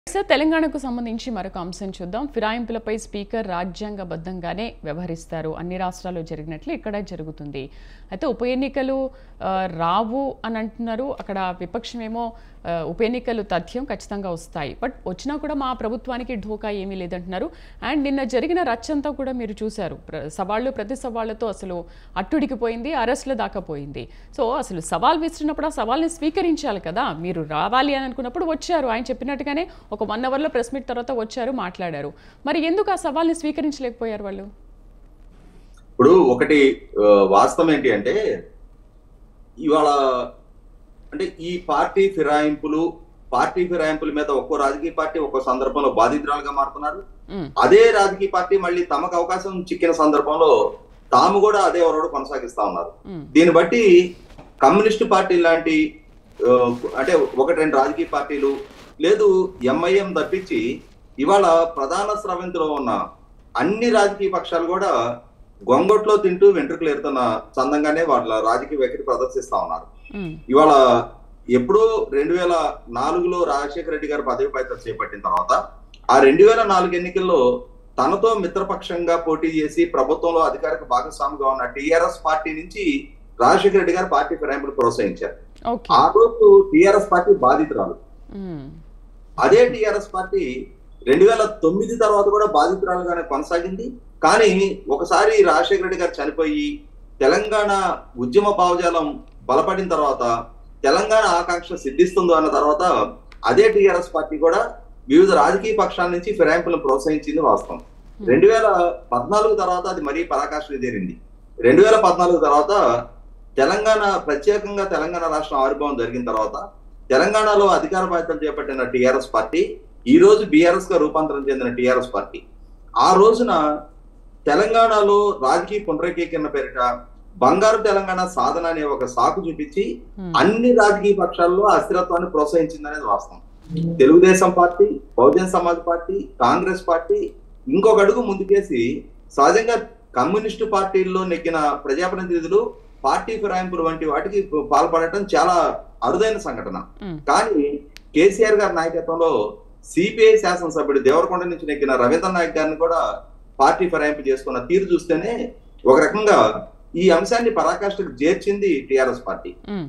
Sir తెలంగాణకు సంబంధించి మరొక అంశం చూద్దాం ఫిరాయింపులపై స్పీకర్ రాజ్యాంగబద్ధంగానే వ్యవహరిస్తారు అన్ని రాష్ట్రాల్లో జరిగినట్లు ఇక్కడ జరుగుతుంది అయితే ఉప ఎన్నికలు ఆ, రావు అని అంటున్నారు అక్కడ విపక్షమేమో ఆ, ఉప ఎన్నికలు తథ్యం ఖచ్చితంగా వస్తాయి బట్ వచ్చినా కూడా మా ప్రభుత్వానికి ఢోకా ఏమీ లేదంటున్నారు అండ్ నిన్న జరిగిన రచ్చంతా కూడా మీరు చూశారు ప్ర- సవాళ్ళు ప్రతి సవాళ్లతో అసలు అట్టుడికిపోయింది అరెస్టుల దాకా పోయింది సో అసలు సవాల్ విసిరినప్పుడు ఆ సవాల్ని స్వీకరించాలి కదా మీరు రావాలి అని అనుకున్నప్పుడు వచ్చారు ఆయన చెప్పినట్టుగానే ఒక వన్ అవర్లో ప్రెస్ మీట్ తర్వాత వచ్చారు మాట్లాడారు మరి ఎందుకు ఆ సవాల్ని స్వీకరించలేకపోయారు వాళ్ళు ఇప్పుడు ఒకటి ఆ, వాస్తవం ఏంటి అంటే ఇవాళ అంటే ఈ పార్టీ ఫిరాయింపులు పార్టీ ఫిరాయింపుల మీద ఒక్కో రాజకీయ పార్టీ ఒక్కో సందర్భంలో బాధితురాలుగా మారుతున్నారు ఉమ్, అదే రాజకీయ పార్టీ మళ్ళీ తమకు అవకాశం చిక్కిన సందర్భంలో తాము కూడా అదే ఒరవడు కొనసాగిస్తా ఉన్నారు ఉమ్, దీన్ని బట్టి కమ్యూనిస్టు పార్టీ లాంటి ఆ, అంటే ఒకటి రెండు రాజకీయ పార్టీలు లేదు ఎంఐఎం తప్పించి ఇవాళ ప్రధాన స్రవంతిలో ఉన్న అన్ని రాజకీయ పక్షాలు కూడా గొంగొట్లో తింటూ వెంట్రుకలు ఎడుతున్న చందంగానే వాళ్ళ రాజకీయ వైఖరి ప్రదర్శిస్తా ఉన్నారు ఉమ్, ఇవాళ ఎప్పుడో రెండు వేల నాలుగులో రాజశేఖర రెడ్డి గారు పదవి బాధ్యత చేపట్టిన తర్వాత ఆ రెండు వేల నాలుగు ఎన్నికల్లో తనతో మిత్రపక్షంగా పోటీ చేసి ప్రభుత్వంలో అధికారిక భాగస్వామిగా ఉన్న టిఆర్ఎస్ పార్టీ నుంచి రాజశేఖర రెడ్డి గారు పార్టీ ఫిరాయింపులు ప్రోత్సహించారు ఓకే ఆ రోజు టిఆర్ఎస్ పార్టీ బాధితురాలు ఉమ్, అదే టిఆర్ఎస్ పార్టీ రెండు వేల తొమ్మిది తర్వాత కూడా బాధితురాలుగానే కొనసాగింది కానీ ఒకసారి రాజశేఖర రెడ్డి గారు చనిపోయి తెలంగాణ ఉద్యమ భావజాలం బలపడిన తర్వాత తెలంగాణ ఆకాంక్ష సిద్ధిస్తుందో అన్న తర్వాత అదే టిఆర్ఎస్ పార్టీ కూడా వివిధ రాజకీయ పక్షాల నుంచి ఫిరాయింపులను ప్రోత్సహించింది వాస్తవం రెండు వేల పద్నాలుగు తర్వాత అది మరీ పరాకాష్ఠ ఎదిరింది రెండు వేల పద్నాలుగు తర్వాత తెలంగాణ ప్రత్యేకంగా తెలంగాణ రాష్ట్రం ఆవిర్భావం జరిగిన తర్వాత తెలంగాణలో అధికార బాధ్యతలు చేపట్టిన టిఆర్ఎస్ పార్టీ ఈ రోజు బీఆర్ఎస్ గా రూపాంతరం చెందిన టిఆర్ఎస్ పార్టీ ఆ రోజున తెలంగాణలో రాజకీయ పునరేకీకరణ పేరిట బంగారు తెలంగాణ సాధన అనే ఒక సాకు చూపించి ఉమ్, అన్ని రాజకీయ పక్షాల్లో అస్థిరత్వాన్ని ప్రోత్సహించిందనేది వాస్తవం Telugu Desam party Bahujan Samaj party Congress party ఇంకొక అడుగు ముందుకేసి సహజంగా కమ్యూనిస్టు పార్టీల్లో నెక్కిన ప్రజాప్రతినిధులు పార్టీ ఫిరాయింపులు వంటి వాటికి పాల్పడటం చాలా అరుదైన సంఘటన ఉమ్, కానీ కేసీఆర్ గారి నాయకత్వంలో సిపిఐ శాసనసభ్యుడు దేవరకొండ నుంచి నెక్కిన రవీంద్ర నాయక్ గారిని కూడా పార్టీ ఫిరాయింపు చేసుకున్న తీరు చూస్తేనే ఒక రకంగా ఈ అంశాన్ని పరాకాష్ఠకు చేర్చింది టిఆర్ఎస్ పార్టీ ఉమ్,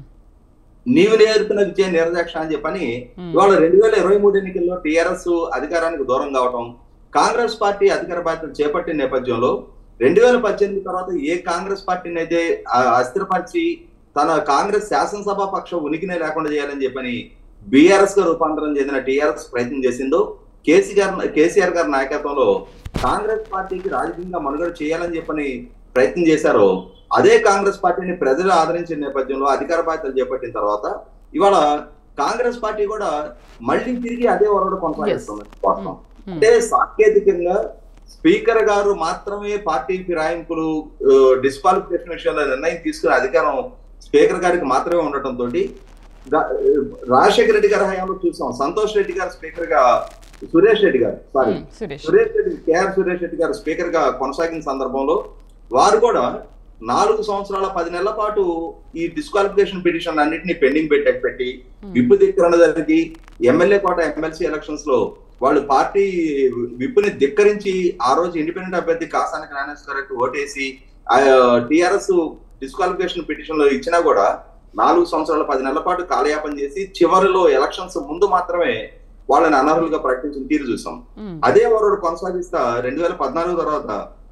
నీవు నేర్పిన విజయ నిరదక్ష అని చెప్పని ఉమ్, ఇవాళ రెండు వేల ఇరవై మూడు ఎన్నికల్లో టిఆర్ఎస్ అధికారానికి దూరం కావటం కాంగ్రెస్ పార్టీ అధికార బాధ్యతలు చేపట్టిన నేపథ్యంలో రెండు వేల పద్దెనిమిది తర్వాత ఏ కాంగ్రెస్ పార్టీని అయితే ఆ, అస్థిరపరిచి తన కాంగ్రెస్ శాసనసభ పక్ష ఉనికినే లేకుండా చేయాలని చెప్పని బీఆర్ఎస్ గా రూపాంతరం చెందిన టీఆర్ఎస్ ప్రయత్నం చేసిందో కేసీ గారి కేసీఆర్ గారి నాయకత్వంలో కాంగ్రెస్ పార్టీకి రాజకీయంగా మనుగడ చేయాలని చెప్పని ప్రయత్నం చేశారో అదే కాంగ్రెస్ పార్టీని ప్రజలు ఆదరించిన నేపథ్యంలో అధికార బాధ్యతలు చేపట్టిన తర్వాత ఇవాళ కాంగ్రెస్ పార్టీ కూడా మళ్ళీ తిరిగి అదే వరవడు కొనసాగిస్తుంది వాస్తవం. ఉమ్, అంటే సాంకేతికంగా స్పీకర్ గారు మాత్రమే పార్టీ ఫిరాయింపులు డిస్క్వాలిఫికేషన్ విషయంలో నిర్ణయం తీసుకునే అధికారం స్పీకర్ గారికి మాత్రమే ఉండటం తోటి రా- రాజశేఖర రెడ్డి గారి హయాంలో చూసాం సంతోష్ రెడ్డి గారు స్పీకర్ గా Suresh Reddy garu sorry um, Suresh Suresh Reddy KR Suresh Reddy garu speaker గా కొనసాగిన సందర్భంలో వారు కూడా నాలుగు సంవత్సరాల పది నెలల పాటు ఈ డిస్క్వాలిఫికేషన్ పిటిషన్ అన్నింటినీ పెండింగ్ పెట్టి పెట్టి ఉమ్, విప్పు ధిక్కరణ జరిగి ఎమ్మెల్యే కోట ఎమ్మెల్సీ ఎలక్షన్స్ లో వాళ్ళు పార్టీ విప్పుని ధిక్కరించి ఆ రోజు ఇండిపెండెంట్ అభ్యర్థి కాసాని జ్ఞానేశ్వర గారికి ఓటేసి టిఆర్ఎస్ డిస్క్వాలిఫికేషన్ పిటిషన్ లో ఇచ్చినా కూడా నాలుగు సంవత్సరాల పది నెలల పాటు కాలయాపన చేసి చివరిలో ఎలక్షన్స్ ముందు మాత్రమే వాళ్ళని అనర్హులుగా ప్రకటించిన తీరు చూసాం ఉమ్, అదే వరుడు కొనసాగిస్తా రెండు వేల పద్నాలుగు తర్వాత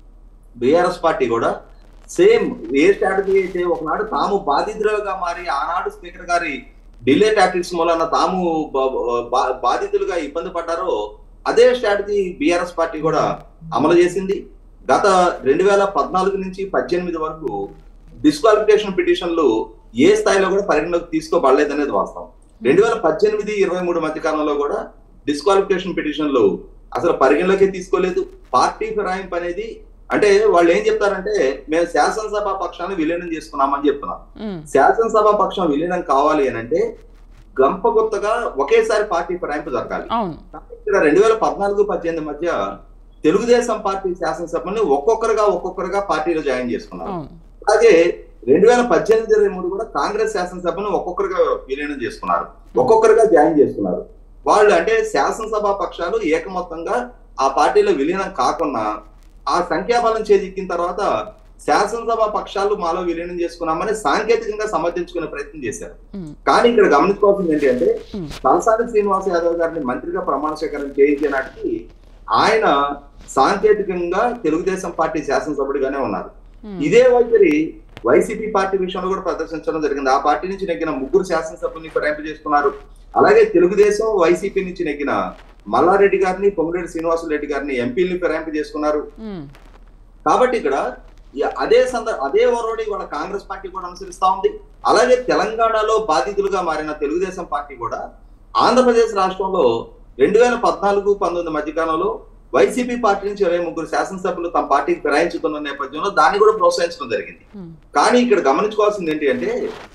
బీఆర్ఎస్ పార్టీ కూడా సేమ్ ఏ స్ట్రాటజీ అయితే ఒకనాడు తాము బాధితులుగా మారి ఆనాడు స్పీకర్ గారి డిలే టాక్టిక్స్ మూలన తాము బ- బా- బాధితులుగా ఇబ్బంది పడ్డారో అదే స్ట్రాటజీ బీఆర్ఎస్ పార్టీ కూడా అమలు చేసింది గత రెండు వేల పద్నాలుగు నుంచి పద్దెనిమిది వరకు డిస్క్వాలిఫికేషన్ పిటిషన్లు ఏ స్థాయిలో కూడా పరిగణలోకి తీసుకోబడలేదనేది వాస్తవం రెండు వేల పద్దెనిమిది ఇరవై మూడు మధ్య కాలంలో కూడా డిస్క్వాలిఫికేషన్ పిటిషన్లు అసలు పరిగణలోకే తీసుకోలేదు పార్టీ ఫిరాయింపు అనేది అంటే వాళ్ళు ఏం చెప్తారంటే మేము శాసనసభ పక్షాన్ని విలీనం చేసుకున్నామని చెప్తున్నారు ఉమ్, శాసనసభ పక్షం విలీనం కావాలి అని అంటే గంప గుత్తగా ఒకేసారి పార్టీ ఫిరాయింపు జరగాలి అవును కానీ ఇక్కడ రెండు వేల పద్నాలుగు పద్దెనిమిది మధ్య తెలుగుదేశం పార్టీ శాసనసభని ఒక్కొక్కరుగా ఒక్కొక్కరుగా పార్టీలో జాయిన్ చేసుకున్నారు అవును అలాగే రెండు వేల పద్దెనిమిది ఇరవై మూడు కూడా కాంగ్రెస్ శాసనసభను ఒక్కొక్కరుగా విలీనం చేసుకున్నారు ఒక్కొక్కరుగా జాయిన్ చేసుకున్నారు వాళ్ళు అంటే శాసనసభ పక్షాలు ఏకమొత్తంగా ఆ పార్టీలో విలీనం కాకుండా ఆ సంఖ్యాబలం చేజిక్కిన తర్వాత శాసనసభ పక్షాలు మాలో విలీనం చేసుకున్నామని సాంకేతికంగా సమర్థించుకునే ప్రయత్నం చేశారు ఉమ్, కానీ ఇక్కడ గమనించుకోవాల్సింది ఏంటి అంటే ఉమ్, తలసాని శ్రీనివాస యాదవ్ గారిని మంత్రిగా ప్రమాణ స్వీకారం చేయించే నాటికి ఆయన సాంకేతికంగా తెలుగుదేశం పార్టీ శాసనసభ్యుడిగానే ఉన్నారు ఉమ్, ఇదే వైఖరి వైసీపీ పార్టీ విషయంలో కూడా ప్రదర్శించడం జరిగింది ఆ పార్టీ నుంచి నెగ్గిన ముగ్గురు శాసనసభ్యుల్ని ఫిరాయింపు చేసుకున్నారు అలాగే తెలుగుదేశం వైసీపీ నుంచి నెగ్గిన మల్లారెడ్డి గారిని పొంగిరెడ్డి శ్రీనివాసరెడ్డి గారిని ఎంపీల్ని ఫిరాయింపు చేసుకున్నారు ఉమ్, కాబట్టి ఇక్కడ ఈ- అదే సంద అదే ఒరవడి వాళ్ళ కాంగ్రెస్ పార్టీ కూడా అనుసరిస్తా ఉంది అలాగే తెలంగాణలో బాధితులుగా మారిన తెలుగుదేశం పార్టీ కూడా ఆంధ్రప్రదేశ్ రాష్ట్రంలో రెండు వేల పద్నాలుగు పంతొమ్మిది మధ్యకాలంలో వైసీపీ పార్టీ నుంచి ఇరవై ముగ్గురు శాసనసభ్యులు తమ పార్టీకి ఫిరాయించుతున్న నేపథ్యంలో దాన్ని కూడా ప్రోత్సహించడం జరిగింది ఉమ్, కానీ ఇక్కడ గమనించుకోవాల్సింది ఏంటి అంటే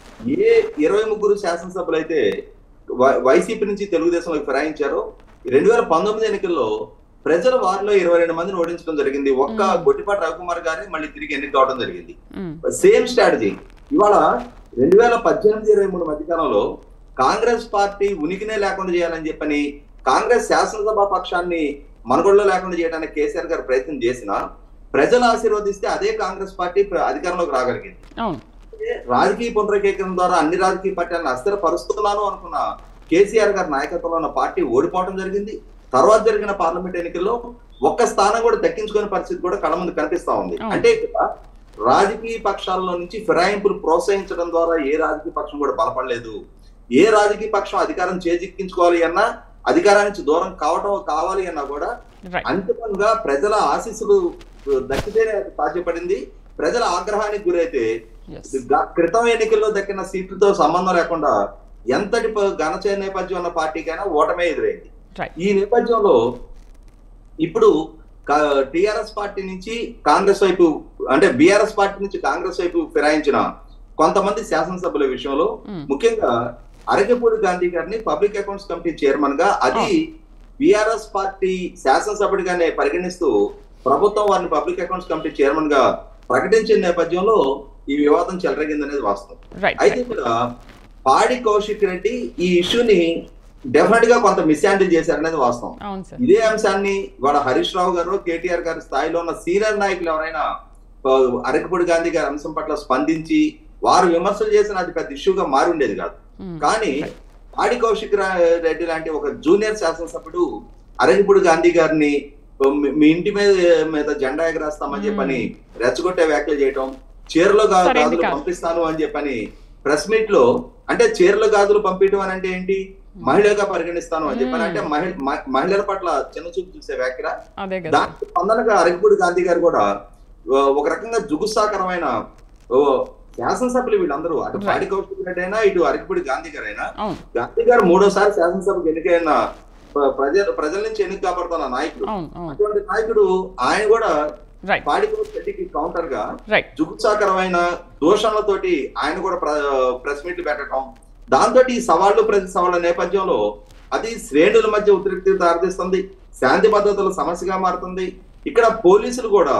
ఏ ఇరవై ముగ్గురు శాసనసభ్యులు అయితే వై- వైసీపీ నుంచి తెలుగుదేశంలోకి ఫిరాయించారో రెండు వేల పంతొమ్మిది ఎన్నికల్లో ప్రజల వారిలో ఇరవై రెండు మందిని ఓడించడం జరిగింది ఒక్క Hmm. గొట్టిపాటి రవికుమార్ గారి మళ్ళీ తిరిగి ఎన్నిక కావడం జరిగింది ఉమ్, సేమ్ స్ట్రాటజీ ఇవాళ రెండు వేల పద్దెనిమిది ఇరవై మూడు మధ్యకాలంలో కాంగ్రెస్ పార్టీ ఉనికినే లేకుండా చేయాలని చెప్పని కాంగ్రెస్ శాసనసభ పక్షాన్ని మనుగడలో లేకుండా చేయడానికి కేసీఆర్ గారు ప్రయత్నం చేసినా ప్రజలు ఆశీర్వదిస్తే అదే కాంగ్రెస్ పార్టీ ప్ర- అధికారంలోకి రాగలిగింది అవును అంటే రాజకీయ పునరేకీకరణ ద్వారా అన్ని రాజకీయ పార్టీలను అస్థిరపరుస్తున్నాను అనుకున్న కేసీఆర్ గారి నాయకత్వంలో ఉన్న పార్టీ ఓడిపోవడం జరిగింది తర్వాత జరిగిన పార్లమెంట్ ఎన్నికల్లో ఒక్క స్థానం కూడా దక్కించుకునే పరిస్థితి కూడా కళ్ళ ముందు కనిపిస్తా ఉంది అవును. అంటే ఇక్కడ రాజకీయ పక్షాల నుంచి ఫిరాయింపులు ప్రోత్సహించడం ద్వారా ఏ రాజకీయ పక్షం కూడా బలపడలేదు ఏ రాజకీయ పక్షం అధికారం చేజిక్కించుకోవాలి అన్నా అధికారానికి నుంచి దూరం కావటం కావాలి అన్నా కూడా రైట్ అంతిమంగా ప్రజల ఆశీస్సులు దక్కితేనే అది సాధ్యపడింది ప్రజల ఆగ్రహానికి గురైతే ఎస్ గ- క్రితం ఎన్నికల్లో దక్కిన సీట్లతో సంబంధం లేకుండా ఎంతటి ప- ఘనచే నేపథ్యం ఉన్న పార్టీకైనా ఓటమే ఎదురైంది రైట్ ఈ నేపథ్యంలో ఇప్పుడు టిఆర్ఎస్ పార్టీ నుంచి కాంగ్రెస్ వైపు అంటే బీఆర్ఎస్ పార్టీ నుంచి కాంగ్రెస్ వైపు ఫిరాయించిన కొంతమంది శాసనసభ్యుల విషయంలో ఉమ్, ముఖ్యంగా అరగపూడి గాంధీ గారిని పబ్లిక్ అకౌంట్స్ కమిటీ చైర్మన్ గా అది బీఆర్ఎస్ పార్టీ శాసనసభ్యుడిగానే పరిగణిస్తూ ప్రభుత్వం వారిని పబ్లిక్ అకౌంట్స్ కమిటీ చైర్మన్ గా ప్రకటించిన నేపథ్యంలో ఈ వివాదం చెలరగిందనేది వాస్తవం రైట్ అయితే ఇక్కడ పాడి కౌశిక్ రెడ్డి ఈ ఇష్యూని డెఫినెట్ గా కొంత మిస్ హ్యాండిల్ చేశారనేది వాస్తవం అవును సార్ ఇదే అంశాన్ని వాళ్ళ హరీష్ రావు గారు కేటీఆర్ గారి స్థాయిలో ఉన్న సీనియర్ నాయకులు ఎవరైనా ఆ, అరకపూడి గాంధీ గారి అంశం పట్ల స్పందించి వారు విమర్శలు చేసిన అది పెద్ద ఇష్యూగా మారి ఉండేది కాదు ఉమ్, కానీ పాడి కౌశిక్ రా- రెడ్డి లాంటి ఒక జూనియర్ శాసనసభ్యుడు అరగిపూడి గాంధీ గారిని మీ- మీ ఇంటి మీద మీద జెండా ఎగరేస్తామని చెప్పని రెచ్చగొట్టే వ్యాఖ్యలు చేయటం చీరలో గా- సరైనది గాజులు కాదు. పంపిస్తాను అని చెప్పని ప్రెస్ మీట్ లో అంటే చీరలో గాజులు పంపించడం అని అంటే ఏంటి మహిళగా పరిగణిస్తాను అని చెప్పని అంటే మహిళ మ- మహిళల పట్ల చిన్న చూపు చూసే వ్యాఖ్య అదే కదా దానికి స్పందనగా అరగిపూడి గాంధీ గారు కూడా ఆ, ఒక రకంగా జుగుసాకరమైన ఓ, శాసనసభ్యులు వీళ్ళందరూ అటు Right. పాడి కౌశిక్ రెడ్డి అయినా ఇటు అరగిపూడి గాంధీ గారు అయినా అవును గాంధీ గారు మూడోసారి శాసనసభకు ఎన్నికైన ప్ర- ప్రజల ప్రజల నుంచి ఎన్నిక కాబడుతున్న నాయకుడు అవును అవును అటువంటి నాయకుడు ఆయన కూడా రైట్ పాడి రెడ్డికి కౌంటర్ గా రైట్ జుగుత్సాకరమైన దూషణలతోటి ఆయన కూడా ప్రెస్ మీట్లు పెట్టడం దాంతో ఈ సవాళ్లు ప్రతి సవాళ్ళ నేపథ్యంలో అది శ్రేణుల మధ్య ఉద్రిక్తి దారితీస్తుంది శాంతి భద్రతల సమస్యగా మారుతుంది ఇక్కడ పోలీసులు కూడా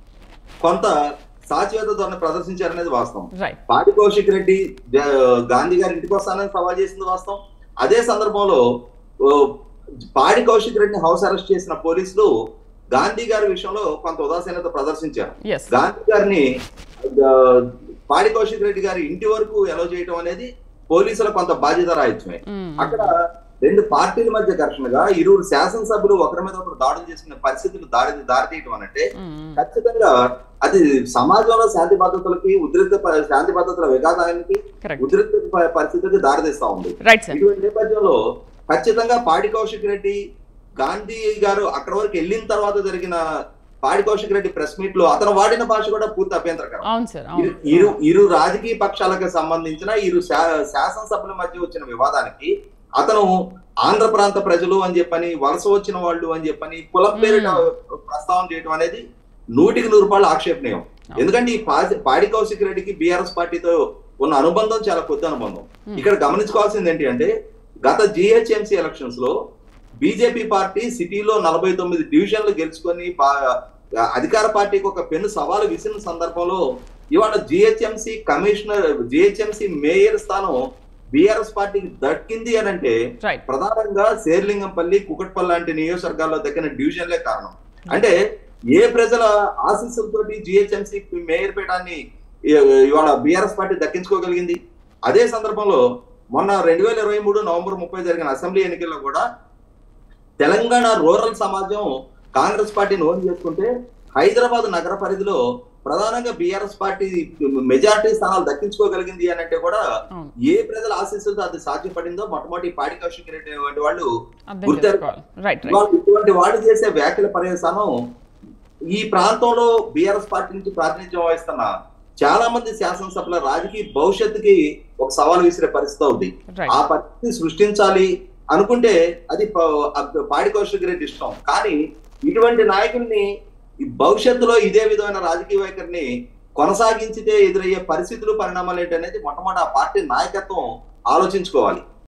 కొంత సాచివేత ధోరణి ప్రదర్శించారనేది వాస్తవం రైట్ పాటి కౌశిక్ రెడ్డి జ- గాంధీ గారి ఇంటికి వస్తానని సవాల్ చేసింది వాస్తవం అదే సందర్భంలో ఓ, పాడి కౌశిక్ రెడ్డిని హౌస్ అరెస్ట్ చేసిన పోలీసులు గాంధీ గారి విషయంలో కొంత ఉదాసీనత ప్రదర్శించారు ఎస్ గాంధీ గారిని ఆ, పాడి కౌశిక్ రెడ్డి గారి ఇంటి వరకు ఎలో చేయటం అనేది పోలీసుల కొంత బాధ్యత రాహిత్యమే అక్కడ రెండు పార్టీల మధ్య ఘర్షణగా ఇరువురు శాసనసభ్యులు ఒకరి మీద ఒకరు దాడులు చేసుకునే పరిస్థితులు దారి దారితీయటం అనంటే ఖచ్చితంగా అది సమాజంలో శాంతి భద్రతలకి ఉద్రిక్త ప- శాంతి భద్రతల విఘాతానికి కరెక్ట్ ఉద్రిక్త ప- పరిస్థితులకు దారితీస్తా ఉంది రైట్ సార్ ఇటువంటి నేపథ్యంలో ఖచ్చితంగా పాడి కౌశిక్ రెడ్డి గాంధీ గారు అక్కడ వరకు వెళ్ళిన తర్వాత జరిగిన పాడి కౌశిక్ రెడ్డి ప్రెస్ మీట్ లో అతను వాడిన భాష కూడా పూర్తి అభ్యంతరకరం అవును సార్ ఇరు అవును ఇరు ఇరు రాజకీయ పక్షాలకు సంబంధించిన ఇరు శా- శాసనసభ్యుల మధ్య వచ్చిన వివాదానికి అతను ఆంధ్ర ప్రాంత ప్రజలు అని చెప్పని వలస వచ్చిన వాళ్ళు అని చెప్పని కులం పేరిట ప్రస్తావన చేయడం అనేది నూటికి నూరు రూపాయలు ఆక్షేపణీయం ఎందుకంటే ఈ పా- పాడి కౌశిక్ రెడ్డికి బీఆర్ఎస్ పార్టీతో ఉన్న అనుబంధం చాలా కొద్ది అనుబంధం Hmm. ఇక్కడ గమనించుకోవాల్సింది ఏంటి అంటే గత జిహెచ్ఎంసీ ఎలక్షన్స్ లో బీజేపీ పార్టీ సిటీలో నలభై తొమ్మిది డివిజన్లు గెలుచుకొని పా- అధికార పార్టీకి ఒక పెను సవాలు విసిరిన సందర్భంలో ఇవాళ జిహెచ్ఎంసీ కమిషనర్ జిహెచ్ఎంసీ మేయర్ స్థానం బీఆర్ఎస్ పార్టీకి దక్కింది అని అంటే రైట్ ప్రధానంగా శేర్లింగంపల్లి కుకట్పల్లి లాంటి నియోజకవర్గాల్లో దక్కిన డివిజన్లే కారణం అంటే ఏ ప్రజల ఆశీస్సులతోటి జిహెచ్ఎంసీ మేయర్ పీఠాన్ని ఇ- ఇవాళ బీఆర్ఎస్ పార్టీ దక్కించుకోగలిగింది అదే సందర్భంలో మొన్న రెండు వేల ఇరవై మూడు నవంబర్ ముప్పై జరిగిన అసెంబ్లీ ఎన్నికల్లో కూడా తెలంగాణ రూరల్ సమాజం కాంగ్రెస్ పార్టీని ఓన్ చేసుకుంటే హైదరాబాద్ నగర పరిధిలో ప్రధానంగా బీఆర్ఎస్ పార్టీ మెజారిటీ స్థానాలు దక్కించుకోగలిగింది అని అంటే కూడా అవును ఏ ప్రజల ఆశీస్సులతో అది సాధ్యపడిందో మొట్టమొదటి పాడి కౌశిక్ రెడ్డి వంటి వాళ్ళు అర్థం గుర్తెర- చేసుకోవాలి రైట్ రైట్ ఇవాళ ఇటువంటి వాళ్ళు చేసే వ్యాఖ్యల పర్యవసానం ఈ ప్రాంతంలో బీఆర్ఎస్ పార్టీ నుంచి ప్రాతినిధ్యం వహిస్తున్న చాలా మంది శాసనసభల రాజకీయ భవిష్యత్తుకి ఒక సవాల్ విసిరే పరిస్థితి ఉంది రైట్ ఆ పరిస్థితి సృష్టించాలి అనుకుంటే అది ప- అ- పాడి కౌశిక్ రెడ్డి ఇష్టం కానీ ఇటువంటి నాయకుల్ని ఈ భవిష్యత్తులో ఇదే విధమైన రాజకీయ వైఖరిని కొనసాగించితే ఎదురయ్యే పరిస్థితులు పరిణామాలు ఏంటనేది మొట్టమొదటి ఆ పార్టీ నాయకత్వం ఆలోచించుకోవాలి